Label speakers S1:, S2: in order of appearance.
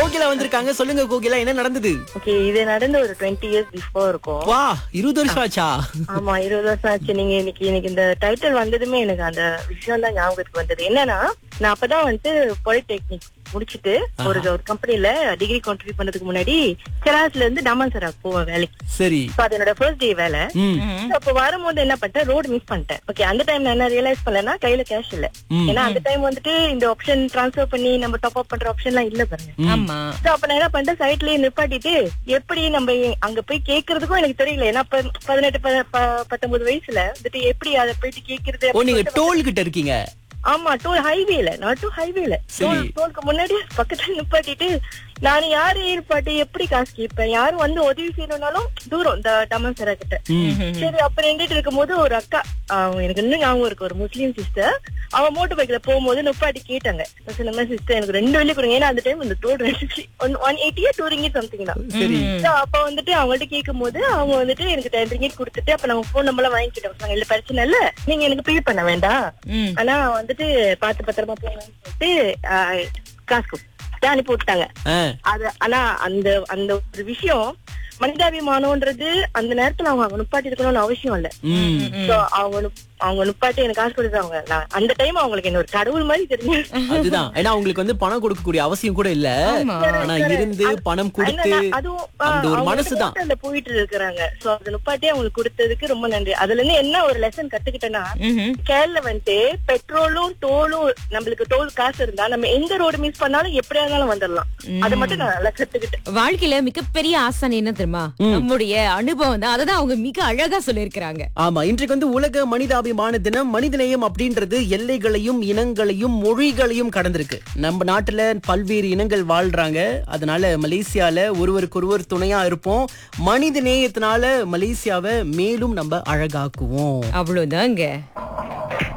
S1: கோகிலா வந்திருக்காங்க சொல்லுங்க கோகிலா என்ன நடந்தது
S2: ஓகே இது நடந்து ஒரு டுவெண்ட்டி இயர்ஸ் பிஃபோர் இருக்கும்
S1: வா இருபது வருஷம் ஆச்சா
S2: ஆமா இருபது வருஷம் ஆச்சு நீங்க இன்னைக்கு எனக்கு இந்த டைட்டில் வந்ததுமே எனக்கு அந்த விஷயம் தான் ஞாபகத்துக்கு வந்தது என்னன்னா நான் அப்பதான் வந்துட்டு பாலிடெக்னிக் முடிச்சிட்டு ஒரு ஒரு கம்பெனில டிகிரி கண்டினியூ பண்ணதுக்கு முன்னாடி கிளாஸ்ல இருந்து டமான்சரா போவேன் வேலைக்கு
S1: சரி
S2: So, அது என்னோட ஃபர்ஸ்ட் டே வேலை
S1: ம்
S2: So, அப்ப வரும்போது என்ன பண்ணிட்டேன் ரோடு மிஸ் பண்ணிட்டேன் ஓகே அந்த டைம் நான் என்ன ரியலைஸ் பண்ணலன்னா கையில கேஷ் இல்ல
S1: ம்.
S2: ஏன்னா அந்த டைம் வந்துட்டு இந்த ஆப்ஷன் ட்ரான்ஸ்ஃபர் பண்ணி நம்ம டாப் அப் பண்ற ஆப்ஷன் எல்லாம் இல்ல பாருங்க
S3: ஆமா
S2: So, அப்ப நான் என்ன பண்ணிட்டேன் சைட்லயே நிப்பாட்டிட்டு எப்படி நம்ம அங்க போய் கேக்குறதுக்கும் எனக்கு தெரியல ஏன்னா ப- பதினெட்டு ப- ப- பத்தொன்பது வயசுல வந்துட்டு எப்படி அதை போயிட்டு கேக்குறது
S1: ஓ நீங்க டோல் கிட்ட இருக்கீங்க
S2: ஆமா டோல் ஹைவேல நான் டூ ஹைவேல
S1: சரி.
S2: டோலுக்கு முன்னாடி பக்கத்துல நிப்பாட்டிட்டு நான் யாரு ஏற்பாட்டு எப்படி காசு கேட்பேன் யாரும் வந்து உதவி செய்யணும்னாலும் தூரம் இந்த டமன்சரா கிட்ட சரி அப்ப நின்றுட்டு இருக்கும்போது ஒரு அக்கா அவங்க எனக்கு இன்னும் ஞாபகம் இருக்கு ஒரு முஸ்லீம் சிஸ்டர் அவன் மோட்டர் பைக்ல போகும்போது நிப்பாட்டி கேட்டாங்க நான் சொன்ன மாதிரி சிஸ்டர் எனக்கு ரெண்டு வெள்ளி கொடுங்க ஏன்னா அந்த டைம் இந்த டோல் ரெண்டு ஒன் எயிட்டியா டூ ரிங்கிட் சம்திங் தான்
S1: சரி
S2: So, அப்ப வந்துட்டு அவங்கள்ட்ட கேட்கும் போது அவங்க வந்துட்டு எனக்கு டென் ரிங்கிட் கொடுத்துட்டு அப்ப நாங்க போன் நம்பர்லாம் வாங்கிக்கிட்டோம் சொன்னாங்க இல்ல பிரச்சனை இல்ல நீங்க எனக்கு பே பண்ண வேண்டாம்
S3: ம்.
S2: ஆனா வந்துட்டு பாத்து பத்திரமா போங்கன்னு சொல்லிட்டு ஆஹ், காசு கொடுத்து அனுப்பி விட்டாங்க
S1: ஆ,
S2: அது ஆனா அந்த அந்த ஒரு விஷயம் மனிதாபிமானம்ன்றது அந்த நேரத்துல அவங்க அவங்க நிப்பாட்டி இருக்கணும்னு அவசியம் இல்ல
S1: ம்
S2: So, அவங்க நுப்- அவங்க நிப்பாட்டி எனக்கு காசு கொடுத்தாங்க நான் அந்த டைம் அவங்களுக்கு என்ன ஒரு கடவுள் மாதிரி தெரிஞ்சு
S1: அதுதான் ஏன்னா உங்களுக்கு வந்து பணம் கொடுக்கக்கூடிய அவசியம் கூட இல்ல
S3: ஆமா.
S1: ஆனா இருந்து பணம் கொடுத்து
S2: என்னன்னா, அதுவும் ஆ,
S1: அந்த ஒரு
S2: அவங்க
S1: மனசுதான்
S2: ஹோட்டல்ல போயிட்டு இருக்கிறாங்க சோ அது நிப்பாட்டி அவங்களுக்கு கொடுத்ததுக்கு ரொம்ப நன்றி அதுல இருந்து என்ன ஒரு லெசன் கத்துக்கிட்டேன்னா
S3: ம்ஹும்.
S2: கேரள வந்துட்டு பெட்ரோலும் டோலும் நம்மளுக்கு டோல் காசு இருந்தா நம்ம எந்த ரோடு மிஸ் பண்ணாலும் எப்படியா இருந்தாலும் வந்துடலாம் அதை மட்டும் நான் நல்லா கத்துக்கிட்டேன்
S3: வாழ்க்கையில மிகப்பெரிய ஆசான் என்ன தெரியுமா நம்முடைய அனுபவம் தான் அததான் அவங்க மிக அழகா சொல்லியிருக்கிறாங்க
S1: ஆமா இன்றைக்கு வந்து உலக மனிதாபிமான தினம் மனிதநேயம் அப்படின்றது எல்லைகளையும் இனங்களையும் மொழிகளையும் கடந்திருக்கு நம்ம நாட்டுல பல்வேறு இனங்கள் வாழ்றாங்க அதனால மலேசியால ஒருவருக்கொருவர் துணையா இருப்போம் மனித நேயத்தினால மலேசியாவை மேலும் நம்ம அழகாக்குவோம்
S3: அவ்வளவுதாங்க